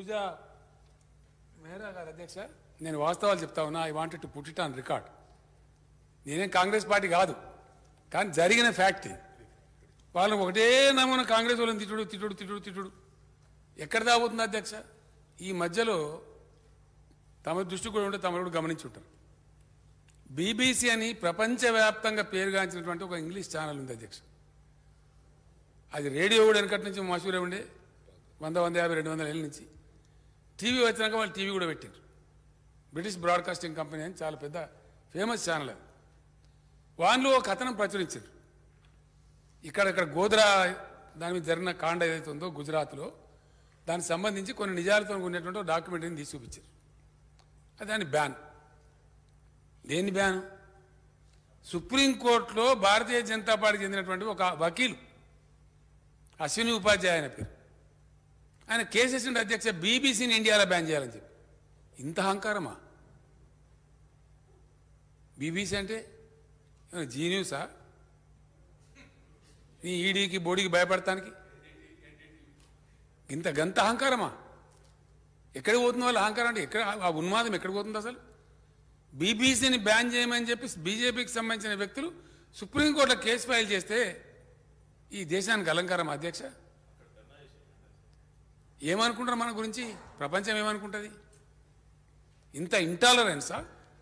పూజ మెహరా గారు అధ్యక్ష నేను వాస్తవాలు చెప్తా ఉన్నా I wanted to put it on record నేనేం కాంగ్రెస్ పార్టీ కాదు కానీ జరిగిన ఫ్యాక్ట్ ఇది. వాళ్ళని ఒకటే నమూనా కాంగ్రెస్ వాళ్ళని తిట్టుడు తిట్టుడు తిట్టుడు తిట్టుడు ఎక్కడ దాబోతుంది అధ్యక్ష ఈ మధ్యలో తమ దృష్టి కూడా ఉంటే తమరు కూడా గమనించి ఉంటారు బీబీసీ అని ప్రపంచవ్యాప్తంగా పేరుగాంచినటువంటి ఒక ఇంగ్లీష్ ఛానల్ ఉంది అధ్యక్ష అది రేడియో కూడా వెనకటి నుంచి మసూరే ఉండే వంద వంద యాభై రెండు వందల ఏళ్ళ నుంచి టీవీ వచ్చినాక వాళ్ళు టీవీ కూడా పెట్టారు బ్రిటిష్ బ్రాడ్కాస్టింగ్ కంపెనీ అని చాలా పెద్ద ఫేమస్ ఛానల్ అది వాళ్ళు ఒక కథనం ప్రచురించారు ఇక్కడ ఇక్కడ గోద్రా దాని మీద జరిగిన కాండ ఏదైతే ఉందో గుజరాత్లో దానికి సంబంధించి కొన్ని నిజాలతో ఉన్నటువంటి ఒక డాక్యుమెంటరీని తీసి చూపించారు అది దాని బ్యాన్ దేని బ్యాన్ సుప్రీంకోర్టులో భారతీయ జనతా పార్టీకి చెందినటువంటి ఒక వకీలు అశ్విని ఉపాధ్యాయ ఆయన పేరు ఆయన కేసేసిన అధ్యక్ష బీబీసీని ఇండియాలో బ్యాన్ చేయాలని చెప్పి ఇంత అహంకారమా బీబీసీ అంటే ఏమైనా జీ న్యూసా నీ ఈడీకి బోడీకి భయపడటానికి ఇంత గంత అహంకారమా ఎక్కడ పోతుంది వాళ్ళ అహంకారం అంటే ఎక్కడ ఆ ఉన్మాదం ఎక్కడ పోతుంది అసలు బీబీసీని బ్యాన్ చేయమని చెప్పి బీజేపీకి సంబంధించిన వ్యక్తులు సుప్రీంకోర్టులో కేసు ఫైల్ చేస్తే ఈ దేశానికి అలంకారం అధ్యక్ష ఏమనుకుంటారు మన గురించి ప్రపంచం ఏమనుకుంటుంది ఇంత ఇంటాలరెన్సా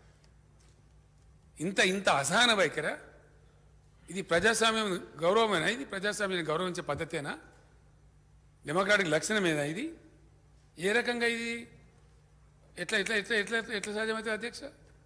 ఇంత ఇంత అసహన వైఖరా ఇది ప్రజాస్వామ్యం గౌరవమేనా ఇది ప్రజాస్వామ్యాన్ని గౌరవించే పద్ధతేనా డెమోక్రాటిక్ లక్షణమేనా ఇది ఏ రకంగా ఇది ఎట్లా ఎట్లా ఎట్లా ఎట్లా ఎట్లా సాధ్యమవుతుంది అధ్యక్ష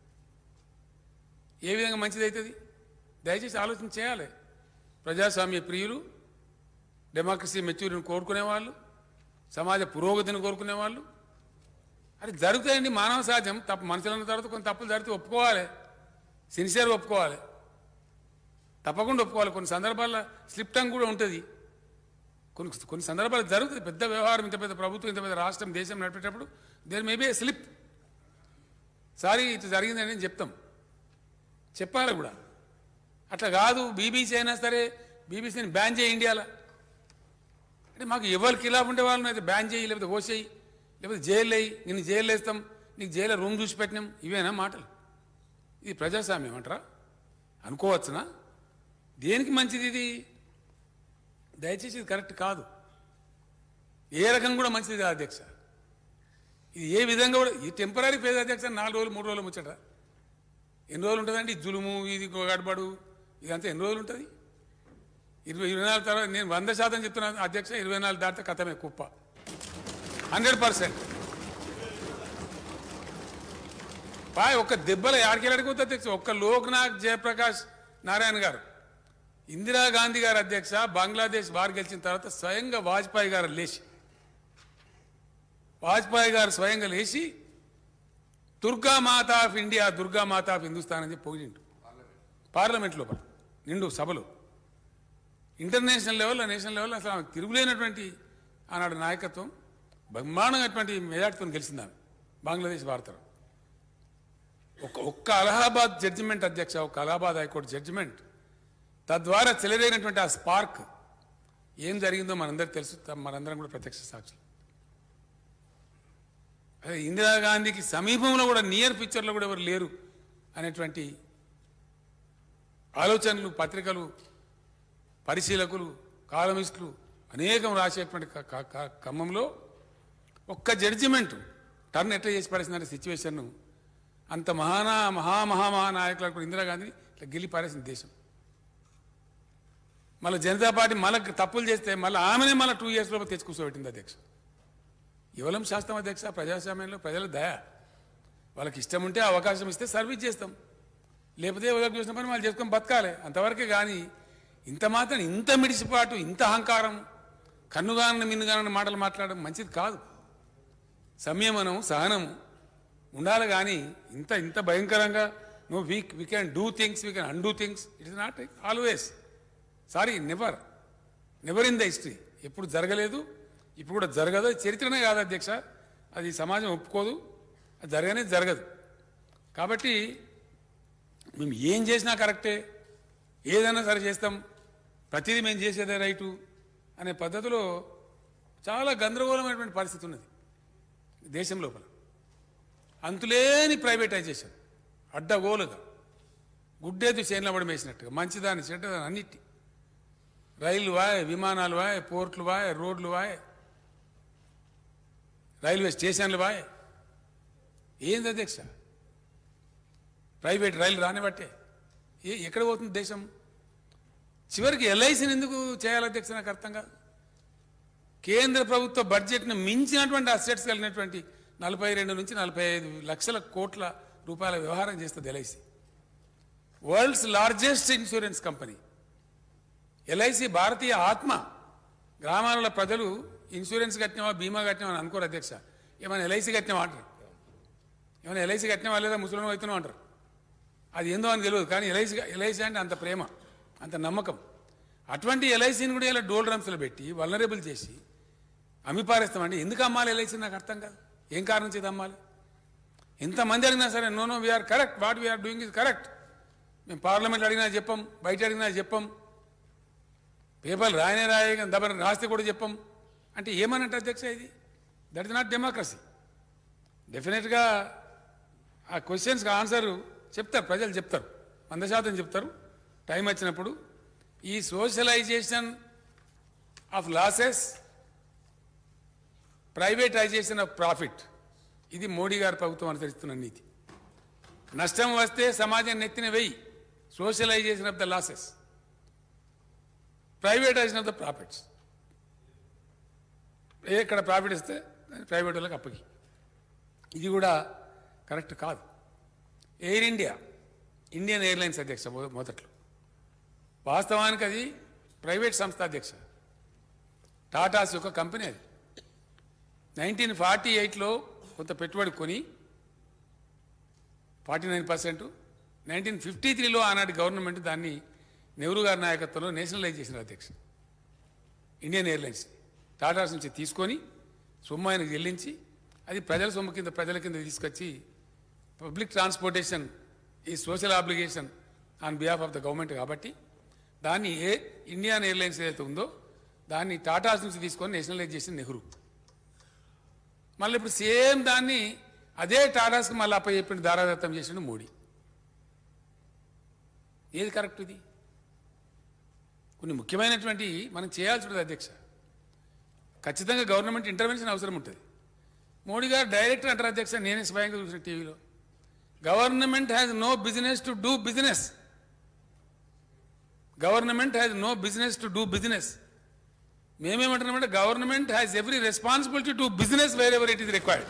ఏ విధంగా మంచిది అవుతుంది దయచేసి ఆలోచన చేయాలి ప్రజాస్వామ్య ప్రియులు డెమోక్రసీ మెచ్యూరిటీని కోరుకునే వాళ్ళు సమాజ పురోగతిని కోరుకునే వాళ్ళు అది జరుగుతాయండి మానవ సహజం తప్పు మనుషులు అన్న తర్వాత కొన్ని తప్పులు జరిగితే ఒప్పుకోవాలి సిన్సియర్గా ఒప్పుకోవాలి తప్పకుండా ఒప్పుకోవాలి కొన్ని సందర్భాల్లో స్లిప్ టంగ్ కూడా ఉంటుంది కొన్ని కొన్ని సందర్భాలు జరుగుతుంది పెద్ద వ్యవహారం ఇంత పెద్ద ప్రభుత్వం ఇంత పెద్ద రాష్ట్రం దేశం నడిపేటప్పుడు దేర్ మేబీ స్లిప్ సారీ ఇట్లా జరిగిందని నేను చెప్తాం చెప్పాలి కూడా అట్లా కాదు బీబీసీ అయినా సరే బీబీసీని బ్యాన్ చేయి ఇండియాలో అంటే మాకు ఎవరికి కిలాఫ్ ఉండే వాళ్ళని అయితే బ్యాన్ చేయి లేకపోతే ఓసేయి లేకపోతే జైలు వేయి నిన్ను జైలు వేస్తాం నీకు జైల్లో రూమ్ చూసి పెట్టినాం ఇవేనా మాటలు ఇది ప్రజాస్వామ్యం అంటారా అనుకోవచ్చునా దేనికి మంచిది ఇది దయచేసి ఇది కరెక్ట్ కాదు ఏ రకం కూడా మంచిది కాదు అధ్యక్ష ఇది ఏ విధంగా కూడా ఈ టెంపరీ ఫేజ్ అధ్యక్ష నాలుగు రోజులు మూడు రోజులు ముచ్చట ఎన్ని రోజులు ఉంటుందండి ఈ జులుము ఇది గడబడు ఇదంతా ఎన్ని రోజులు ఉంటుంది ఇరవై ఇరవై నాలుగు తర్వాత నేను వంద శాతం చెప్తున్నాను అధ్యక్ష ఇరవై నాలుగు దాటితే కథమే కుప్ప హండ్రెడ్ పర్సెంట్ బాయ్ ఒక్క దెబ్బలు ఆడికెళ్ళాడిపోతే అధ్యక్ష ఒక్క లోక్నాథ్ జయప్రకాష్ నారాయణ గారు ఇందిరాగాంధీ గారు అధ్యక్ష బంగ్లాదేశ్ వారు గెలిచిన తర్వాత స్వయంగా వాజ్పేయి గారు లేచి వాజ్పేయి గారు స్వయంగా లేచి దుర్గా మాత ఆఫ్ ఇండియా దుర్గా మాత ఆఫ్ హిందుస్థాన్ అని చెప్పి పొగిడిండు పార్లమెంట్ లోపల నిండు సభలో ఇంటర్నేషనల్ లెవెల్లో నేషనల్ లెవెల్లో అసలు ఆమెకు తిరుగులేనటువంటి ఆనాడు నాయకత్వం బ్రహ్మాండమైనటువంటి మెజార్టీతో గెలిచింది ఆమె బంగ్లాదేశ్ భారతరం ఒక్క ఒక్క అలహాబాద్ జడ్జిమెంట్ అధ్యక్ష ఒక్క అలహాబాద్ హైకోర్టు జడ్జిమెంట్ తద్వారా చెలరేగినటువంటి ఆ స్పార్క్ ఏం జరిగిందో మనందరికి తెలుసు త- మనందరం కూడా ప్రత్యక్ష సాక్షులు అదే ఇందిరాగాంధీకి సమీపంలో కూడా నియర్ పిక్చర్లో కూడా ఎవరు లేరు అనేటువంటి ఆలోచనలు పత్రికలు పరిశీలకులు కాలమిస్టులు అనేకం రాసేటువంటి క- క- క- క్రమంలో ఒక్క జడ్జిమెంట్ టర్న్ ఎట్లా చేసి పడేసిన సిచ్యువేషన్ను అంత మహానా మహా మహా మహానాయకులకు ఇందిరాగాంధీ ఇట్లా గిల్లి పారేసింది దేశం మళ్ళీ జనతా పార్టీ మళ్ళీ తప్పులు చేస్తే మళ్ళీ ఆమెనే మళ్ళీ టూ ఇయర్స్ లోపల తెచ్చి కూర్చోబెట్టింది అధ్యక్ష కేవలం శాస్త్రం అధ్యక్ష ప్రజాస్వామ్యంలో ప్రజల దయ వాళ్ళకి ఇష్టం ఉంటే అవకాశం ఇస్తే సర్వీస్ చేస్తాం లేకపోతే ఎవరికి చూసిన పని వాళ్ళు చేసుకొని బతకాలి అంతవరకే కానీ ఇంత మాత్రం ఇంత మిడిసిపాటు ఇంత అహంకారం కన్నుగానని మిన్నుగానని మాటలు మాట్లాడడం మంచిది కాదు సంయమనం సహనము ఉండాలి కానీ ఇంత ఇంత భయంకరంగా no we we can do things we can undo things it is not always sorry never never in the history ఎప్పుడు జరగలేదు ఇప్పుడు కూడా జరగదు అది చరిత్రనే కాదు అధ్యక్ష అది సమాజం ఒప్పుకోదు అది జరగనే జరగదు కాబట్టి మేము ఏం చేసినా కరెక్టే ఏదైనా సరే చేస్తాం ప్రతిదీ మేము చేసేదే రైటు అనే పద్ధతిలో చాలా గందరగోళమైనటువంటి పరిస్థితి ఉన్నది దేశం లోపల అంతులేని ప్రైవేటైజేషన్ అడ్డగోలుగా గుడ్డేది చేనులో పడి వేసినట్టుగా మంచిదాన్ని చెడ్డదాన్ని అన్నిటి రైలు వాయ్ విమానాలు వాయ్ పోర్ట్లు వాయ్ రోడ్లు వాయ్ రైల్వే స్టేషన్లు వాయ్ ఏంది అధ్యక్ష ప్రైవేట్ రైలు రానిబట్టే ఏ ఎక్కడ పోతుంది దేశం చివరికి ఎల్ఐసిని ఎందుకు చేయాలి అధ్యక్ష నాకు అర్థం కాదు కేంద్ర ప్రభుత్వ బడ్జెట్ను మించినటువంటి అసెట్స్ కలిగినటువంటి నలభై రెండు నుంచి నలభై ఐదు లక్షల కోట్ల రూపాయల వ్యవహారం చేస్తుంది LIC world's largest insurance company LIC భారతీయ ఆత్మ గ్రామాల ప్రజలు ఇన్సూరెన్స్ కట్టినావా బీమా కట్టినావా అని అనుకోరు అధ్యక్ష ఏమైనా ఎల్ఐసి కట్టినావా అంటారు ఏమైనా ఎల్ఐసి కట్టినావా లేదా ముసలిం అవుతున్నావు అంటారు అది ఏందో అని తెలియదు కానీ ఎల్ఐసి ఎల్ఐసి అంటే అంత ప్రేమ అంత నమ్మకం అటువంటి ఎల్ఐసిని కూడా ఇలా డోల్ డ్రమ్స్లో పెట్టి వలనరేబుల్ చేసి అమ్మి పారేస్తామండి ఎందుకు అమ్మాలి ఎల్ఐసి నాకు అర్థం కాదు ఏం కారణం చేత అమ్మాలి ఎంతమంది అడిగినా సరే no no we are correct what we are doing is correct మేము పార్లమెంట్ అడిగినా చెప్పం బయట అడిగినా చెప్పం పేపర్లు రాయనే రాయ దబ రాస్తే కూడా చెప్పం అంటే ఏమన్నట్టు అధ్యక్ష ఇది దట్ ఇస్ నాట్ డెమోక్రసీ డెఫినెట్గా ఆ క్వశ్చన్స్కి ఆన్సర్ చెప్తారు ప్రజలు చెప్తారు వంద శాతం చెప్తారు టైం వచ్చినప్పుడు ఈ socialisation of losses privatisation of profit ఇది మోడీ గారి ప్రభుత్వం అనుసరిస్తున్న నీతి నష్టం వస్తే సమాజం నెత్తిన వెయ్యి socialisation of the losses privatisation of the profits ఎక్కడ ప్రాఫిట్ ఇస్తే దాన్ని ప్రైవేట్ వాళ్ళకి అప్పగి ఇది కూడా కరెక్ట్ కాదు ఎయిర్ ఇండియా ఇండియన్ ఎయిర్లైన్స్ అధ్యక్ష మొ- మొదట్లో వాస్తవానికి అది ప్రైవేట్ సంస్థ అధ్యక్ష టాటాస్ యొక్క కంపెనీ అది నైన్టీన్ ఫార్టీ ఎయిట్లో కొంత పెట్టుబడి కొని forty nine percent nineteen fifty త్రీలో ఆనాటి గవర్నమెంట్ దాన్ని నెహ్రూ గారి నాయకత్వంలో నేషనలైజ్ చేసిన అధ్యక్ష ఇండియన్ ఎయిర్లైన్స్ టాటాస్ నుంచి తీసుకొని సొమ్ము ఆయనకు చెల్లించి అది ప్రజల సొమ్ము కింద ప్రజల కింద తీసుకొచ్చి పబ్లిక్ ట్రాన్స్పోర్టేషన్ ఈ social obligation on behalf of the government కాబట్టి దాన్ని ఏ ఇండియన్ ఎయిర్లైన్స్ ఏదైతే ఉందో దాన్ని టాటాస్ నుంచి తీసుకొని నేషనలైజ్ చేసిన నెహ్రూ మళ్ళీ ఇప్పుడు సేమ్ దాన్ని అదే టాటాస్కి మళ్ళీ అప్ప చెప్పిన దారాదత్తం చేసిన మోడీ ఏది కరెక్ట్ ఇది కొన్ని ముఖ్యమైనటువంటి మనం చేయాల్సి ఉంటుంది అధ్యక్ష ఖచ్చితంగా గవర్నమెంట్ ఇంటర్వెన్షన్ అవసరం ఉంటుంది మోడీ గారు డైరెక్టర్ అంటారు అధ్యక్ష నేనే స్వయంగా చూసిన టీవీలో government has no business to do business government has no business to do business మేమేమంటున్నామంటే government has every responsibility to business wherever it is required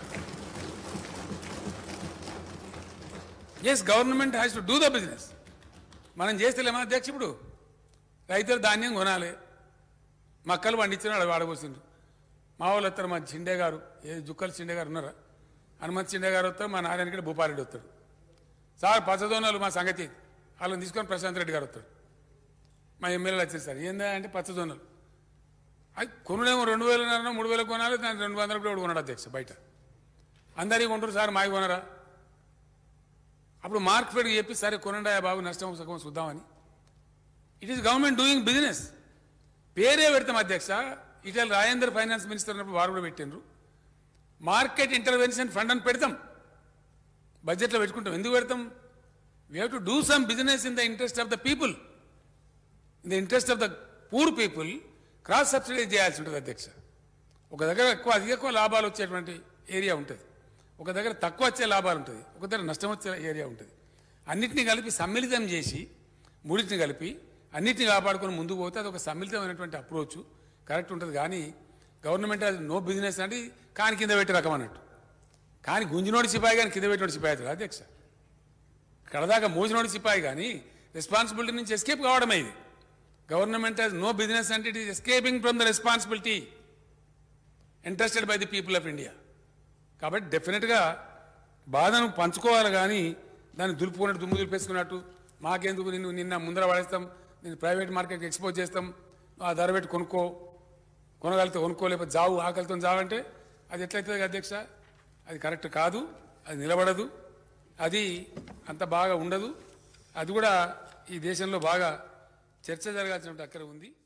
yes government has to do the business మనం చేస్తలేమా అధ్యక్ష ఇప్పుడు రైతులు ధాన్యం కొనాలి మక్కలు పండించిన వాడు వాడబోసిండ్రు మా వాళ్ళు వస్తారు మా చిండే గారు ఏ జుక్కలు చిండే గారు ఉన్నారా హనుమంత్ చిండే గారు వస్తారు మా నారాయణగడ భూపారెడ్డి వస్తాడు సార్ పచ్చదోనాలు మా సంగతి వాళ్ళని తీసుకొని ప్రశాంత్ రెడ్డి గారు వస్తాడు మా ఎమ్మెల్యేలు వచ్చారు సార్ ఏందా అంటే పచ్చదోనలు అది కొనుడేమో రెండు వేలన్నర మూడు వేలకు కొనాలి దాని రెండు వందలకు కూడా కొన్నాడు అధ్యక్ష బయట అందరికీ కొంటారు సార్ మావి కొనరా అప్పుడు మార్క్ ఫెడ్ చెప్పి సరే కొనండి ఆ బాబు నష్టం సుఖం చూద్దామని it is government doing business పేరే పెడతాం అధ్యక్ష ఇటీవల రాజేందర్ ఫైనాన్స్ మినిస్టర్ ఉన్నప్పుడు వారు కూడా పెట్టిండ్రు మార్కెట్ ఇంటర్వెన్షన్ ఫండ్ అని పెడతాం బడ్జెట్లో పెట్టుకుంటాం ఎందుకు పెడతాం we have to do some business in the interest of the people in the interest of the poor people cross subsidise చేయాల్సి ఉంటుంది అధ్యక్ష ఒక దగ్గర ఎక్కువ అధిక ఎక్కువ లాభాలు వచ్చేటువంటి ఏరియా ఉంటుంది ఒక దగ్గర తక్కువ వచ్చే లాభాలు ఉంటుంది ఒక దగ్గర నష్టం వచ్చే ఏరియా ఉంటుంది అన్నిటినీ కలిపి సమ్మిళితం చేసి మూడింటిని కలిపి అన్నిటిని కాపాడుకొని ముందుకు పోతే అది ఒక సమ్మిళితమైనటువంటి అప్రోచ్ కరెక్ట్ ఉంటుంది కానీ గవర్నమెంట్ అది నో బిజినెస్ అంటే కాని కింద పెట్టి రకం అన్నట్టు కానీ గుంజినోడి సిపాయి కానీ కింద పెట్టినోడి సిపాయి అవుతుంది అధ్యక్ష కడదాకా మోసినోడి సిపాయి కానీ రెస్పాన్సిబిలిటీ నుంచి ఎస్కేప్ కావడమే ఇది గవర్నమెంట్ హాజ్ నో బిజినెస్ అంటే it is escaping from the responsibility interested by the people of India కాబట్టి డెఫినెట్గా బాధను పంచుకోవాలి కానీ దాన్ని దులుపుకున్నట్టు దుమ్ము దులిపేసుకున్నట్టు మాకెందుకు నిన్ను నిన్న ముందర పడేస్తాం నేను ప్రైవేట్ మార్కెట్కి ఎక్స్పోజ్ చేస్తాం ఆ ధర పెట్టి కొనుక్కో కొనగలిగితే కొనుక్కో లేకపోతే జావు ఆకలితో జావు అంటే అది ఎట్లయితుంది అధ్యక్ష అది కరెక్ట్ కాదు అది నిలబడదు అది అంత బాగా ఉండదు అది కూడా ఈ దేశంలో బాగా చర్చ జరగాల్సిన అక్కడ ఉంది